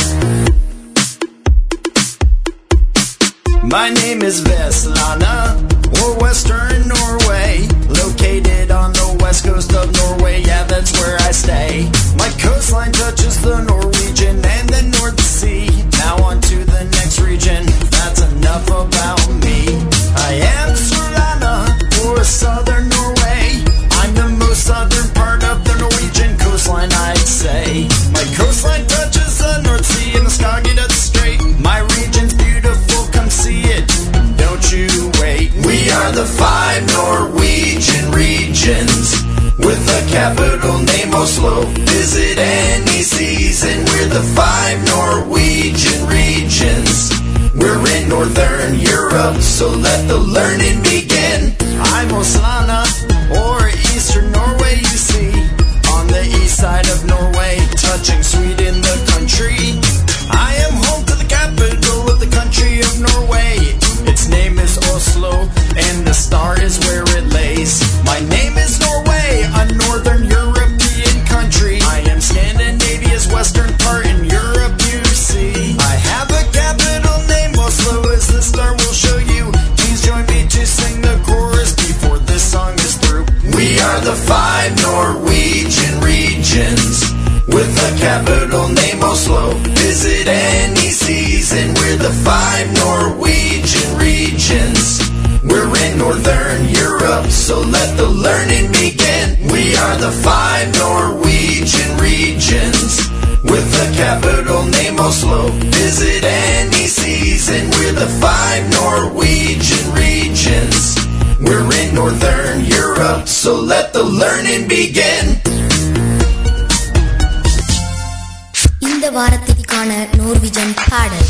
My name is Veslana, or Western Norway. Located on the west coast of Norway, yeah, that's where I stay. My coastline touches the Norwegian and the North Sea. Now on to the next region, that's enough about me. I am Solana, or Southern Norway. I'm the most southern part of the Norwegian coastline, I'd say. My coastline touches the North Sea and the Skagerrak Strait. My region's beautiful, come see it. Don't you wait. We are the five Norwegian regions with the capital name Oslo. Visit any season. We're the five Norwegian regions. We're in Northern Europe, so let the learning begin. I'm Oslana, or Eastern Norway, you see. On the east side of Norway, touching Sweden, the country. I am home to the capital of the country of Norway. Its name is Oslo, and the star is where it lays. My name is Norway, a northern European country. I am Scandinavia's western part in Europe, you see. I have a capital name, Oslo is the star will show you. Please join me to sing the chorus before this song is through. We are the five Norwegian regions with the capital name Oslo. Visit any season. We're the five Norwegian regions. We're in Northern Europe, so let the learning begin. We are the five Norwegian regions with the capital name Oslo. Visit any season. We're the five Norwegian regions. We're in Northern Europe, so let the learning begin. இந்த வாரத்திற்கான நோர்விஜன் பாடல்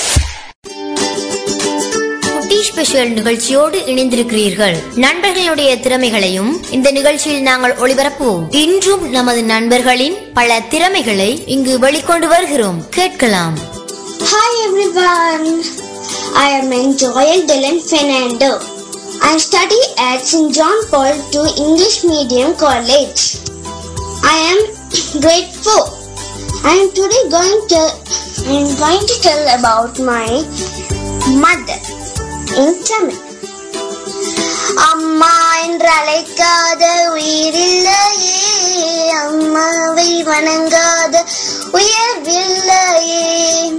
குட்டி special நிகழ்ச்சியோடு இணைந்திருக்கிறீர்கள் நண்பர்களுடைய திறமைகளையும் இந்த நிகழ்ச்சியில் நாங்கள் ஒளிபரப்புவோம் இன்றும் நமது நண்பர்களின் பல திறமைகளை இங்கு வெளிக்கொண்டு வருகிறோம் கேட்கலாம் Hi everyone, I am Joel Dylan Fernando. I study at St. John Paul II English Medium College. I am grade 4. I am today going to I am going to tell about my mother in Tamil. அம்மா என்று அழைக்காத உயிரில்லையே அம்மாவை வணங்காத உயர்வில்லையே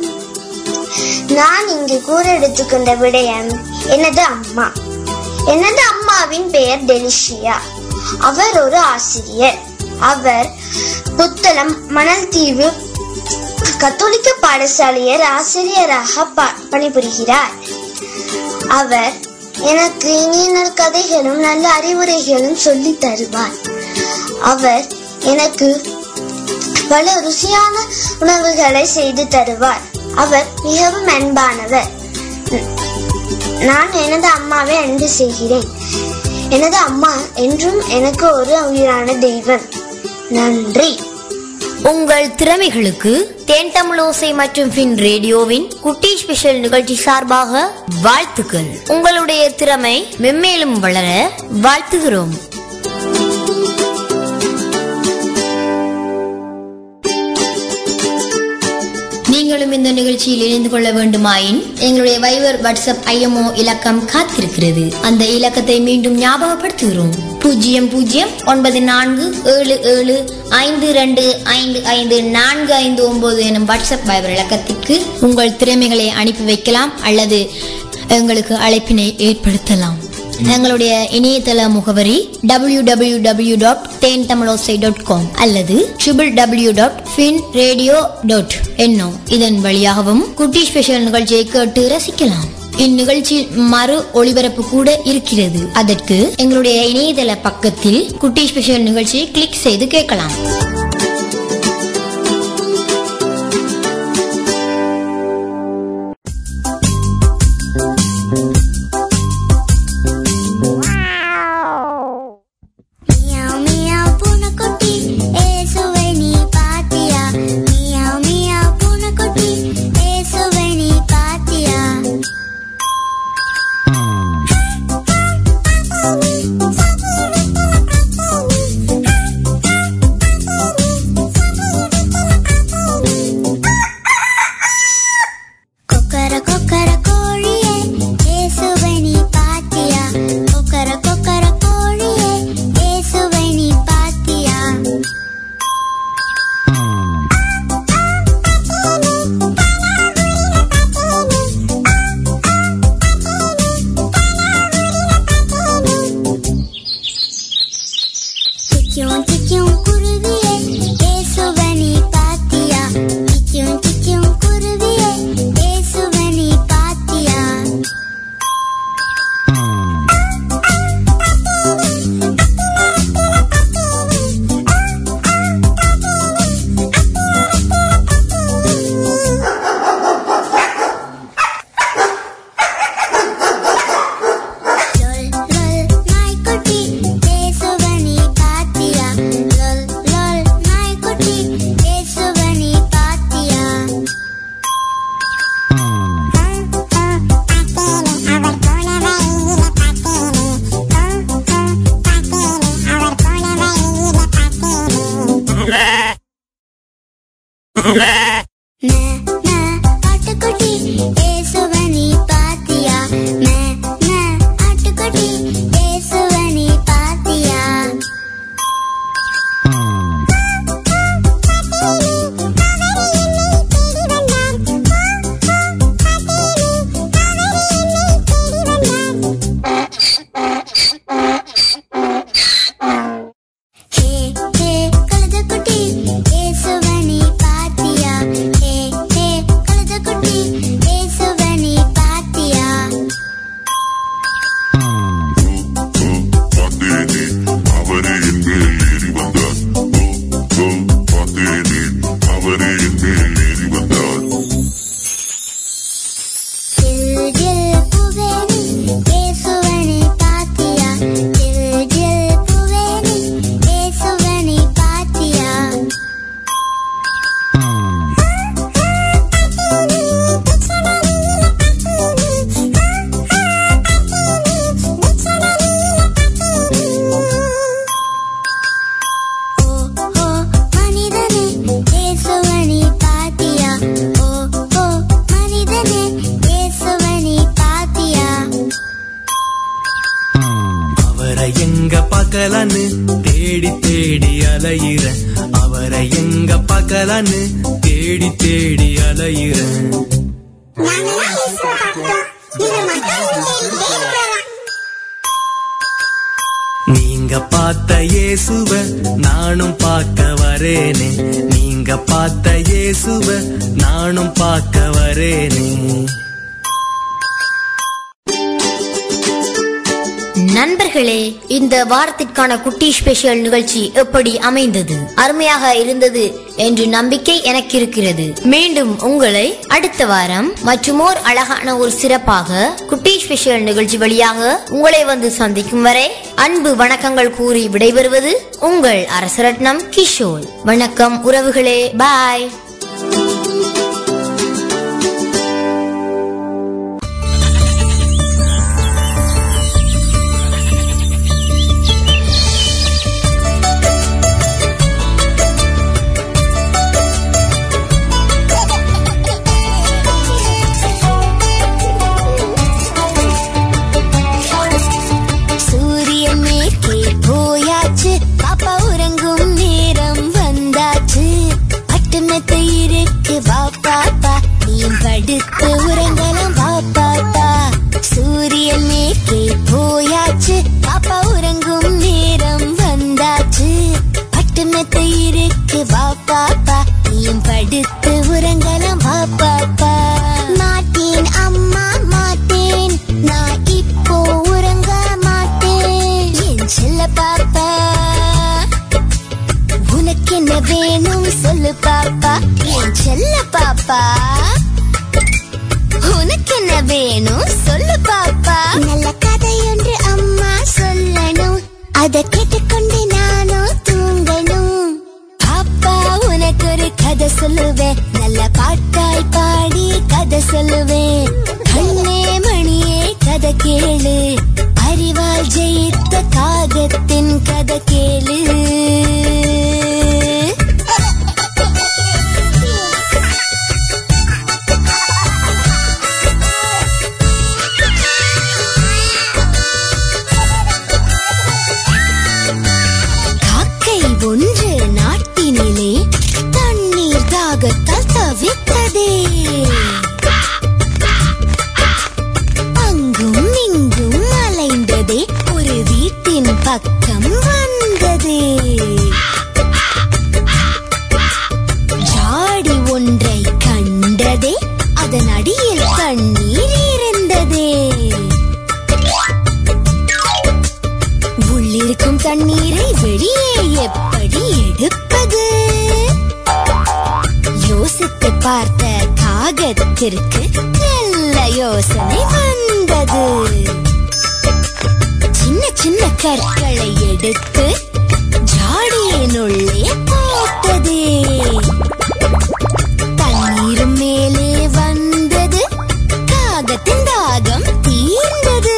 நான் இங்கு கூற எடுத்துக்கொண்ட விடயம் எனது அம்மா எனது அம்மாவின் பெயர் டெலிஷியா அவர் ஒரு ஆசிரியர் அவர் புத்தளம் மணல் தீவு கத்தோலிக்க பாடசாலையர் ஆசிரியராக ப- பணிபுரிகிறார் அவர் எனக்கு இனிய கதைகளும் நல்ல அறிவுரைகளும் சொல்லி தருவார் அவர் எனக்கு பல ருசியான உணவுகளை செய்து தருவார் அவர் மிகவும் அன்பானவர் நான் எனது அம்மாவை அன்பு செய்கிறேன் எனது அம்மா என்றும் எனக்கு ஒரு உயிரான தெய்வம் நன்றி உங்கள் திறமைகளுக்கு தேன் தமிழோசை மற்றும் பின் ரேடியோவின் குட்டி ஸ்பெஷல் நிகழ்ச்சி சார்பாக வாழ்த்துக்கள் உங்களுடைய திறமை மென்மேலும் வளர வாழ்த்துகிறோம் நீங்களும் இந்த நிகழ்ச்சியில் இணைந்து கொள்ள வேண்டுமாயின் எங்களுடைய வைவர் வாட்ஸ்அப் ஐஎம்ஓ இலக்கம் காத்திருக்கிறது அந்த இலக்கத்தை மீண்டும் ஞாபகப்படுத்துகிறோம் பூஜ்ஜியம் பூஜ்ஜியம் ஒன்பது நான்கு ஏழு ஏழு ஐந்து ரெண்டு ஐந்து ஐந்து நான்கு ஐந்து ஒன்பது எனும் வாட்ஸ்அப் வைவர் இலக்கத்திற்கு உங்கள் திறமைகளை அனுப்பி வைக்கலாம் அல்லது எங்களுக்கு அழைப்பினை ஏற்படுத்தலாம் எங்களுடைய இணையதள முகவரி W W W dot Then Tamilosai dot com அல்லது triple W dot fin radio dot என்னும் இதன் வழியாகவும் குட்டி ஸ்பெஷல் நிகழ்ச்சியை கேட்டு ரசிக்கலாம் இந்நிகழ்ச்சி மறு ஒளிபரப்பு கூட இருக்கிறது அதற்கு எங்களுடைய இணையதள பக்கத்தில் குட்டி ஸ்பெஷல் நிகழ்ச்சியை கிளிக் செய்து கேட்கலாம் மியாவ் மியாவ் பூனைக்குட்டி ஏசுவை நீ பாத்தியா மியாவ் மியாவ் பூனைக்குட்டி ஏசுவை நீ பாத்தியா கொக்கர கொக்கர கோழியே ஏசுவை நீ பாத்தியா கொக்கர கொக்கர கோழியே ஏசுவை நீ பாத்தியா சிக்கியும் சிக்கியும் குருவியே ஏசுவை நீ பாத்தியா சிக்கியும் சிக்கியும் குருவியே ஏசுவை நீ பாத்தியா லொல் லொல் நாய்க்குட்டி ஏசுவை நீ பாத்தியா லொல் லொல் நாய்க்குட்டி ஏசுவை நீ பாத்தியா ஆட்டுக்குட்டி ஏசுவை நீ பாத்தியா மே மே ஆட்டுக்குட்டி ஏசுவை நீ பாத்தியா ஹே ஹே கழுதைக்குட்டி ஏசுவை நீ பாத்தியா ஹே ஹே கழுதைக்குட்டி ஏசுவை நீ பாத்தியா பார்த்தேனே அவரே என் மேல் ஏறி வந்தார் ஓ ஓ பார்த்தேனே அவரே என் மேல் ஏறி வந்தார் ஜில் ஜில் பூவேனி ஏசுவை நீ பாத்தியா ஜில் ஜில் பூவேனி ஏசுவை நீ பாத்தியா ஓ ஓ மனிதனே ஏசுவை நீ பாத்தியா ஓ ஓ மனிதனே ஏசுவை நீ பாத்தியா அவரை எங்க பார்க்கலான்னு தேடி தேடி அலையிறேன் அவரை எங்க பார்க்கலான்னு தேடி தேடி அலையிறேன் நீங்க பார்த்த இயேசுவ நானும் பார்க்க வரேனே நீங்க பார்த்த இயேசுவ நானும் பார்க்க வரேனே நண்பர்களே இந்த வாரத்திற்கான குட்டி ஸ்பெஷல் நிகழ்ச்சி எப்படி அமைந்தது அருமையாக இருந்தது என்று நம்பிக்கை எனக்கு இருக்கிறது மீண்டும் உங்களை அடுத்த வாரம் மற்றுமோர் அழகான ஒரு சிறப்பாக குட்டி ஸ்பெஷல் நிகழ்ச்சி வழியாக உங்களை வந்து சந்திக்கும் வரை அன்பு வணக்கங்கள் கூறி விடைபெறுவது உங்கள் அரசரட்னம் கிஷோர் வணக்கம் உறவுகளே பாய் சூரியன் மேற்கே போயாச்சு பாப்பா உறங்கும் நேரம் வந்தாச்சு பட்டு மெத்த இருக்கு வா பாப்பா நீயும் படுத்து உறங்கலாம் வா பாப்பா சூரியன் மேற்கே போயாச்சு பாப்பா உறங்கும் நேரம் வந்தாச்சு பட்டு மெத்த இருக்கு வா பாப்பா நீயும் படுத்து உறங்கலாம் வா பாப்பா மாட்டேன் அம்மா மாட்டேன் நான் இப்போ உறங்க மாட்டேன் என் செல்ல பாப்பா உனக்கு என்ன வேணும் சொல்லு பாப்பா என் செல்ல பாப்பா உனக்கு என்ன வேணும் சொல்லு பாப்பா நல்ல கதையொன்று அம்மா சொல்லணும் அதை கேட்டுக்கொண்டு நானும் தூங்கணும் பாப்பா உனக்கு ஒரு கதை சொல்லுவேன் நல்ல பாட்டாய் பாடி கதை சொல்லுவேன் கண்ணே மணியே கதை கேளு அறிவால் ஜெயித்த காகத்தின் கதை கேளு காக்கை ஒன்று நாட்டினிலே தண்ணீர் தாகத்தால் தவித்ததே அங்கும் இங்கும் அலைந்ததே ஒரு வீட்டின் பக்கம் வந்ததே ஜாடி ஒன்றை கண்டதே அதன் அடியில் தண்ணீர் இருந்ததே உள்ளிருக்கும் தண்ணீரை வெளியே எப்படி எடுப்பது யோசித்து பார்த்த காகத்திற்கு நல்ல யோசனை வந்தது சின்ன சின்ன கற்களை எடுத்து ஜாடியினுள்ளே போட்டதே தண்ணீரும் மேலே வந்தது காகத்தின் தாகம் தீர்ந்தது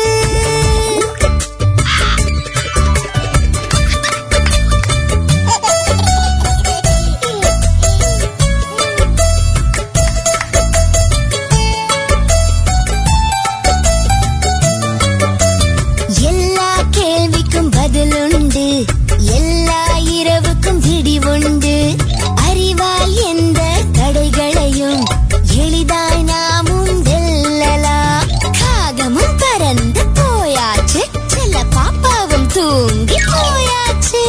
எல்லா கேள்விக்கும் பதிலுண்டு எல்லா இரவுக்கும் விடிவுண்டு அறிவால் எந்த தடைகளையும் எளிதாய் நாமும் வெல்லலாம் காகமும் பறந்து போயாச்சு செல்ல பாப்பாவும் தூங்கி போயாச்சு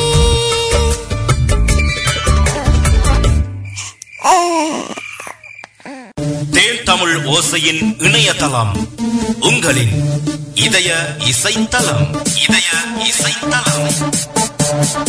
தேன் தமிழ் ஓசையின் இணையதளம் உங்களின் இதய இசைத்தலம் இதய இசைத்தலம்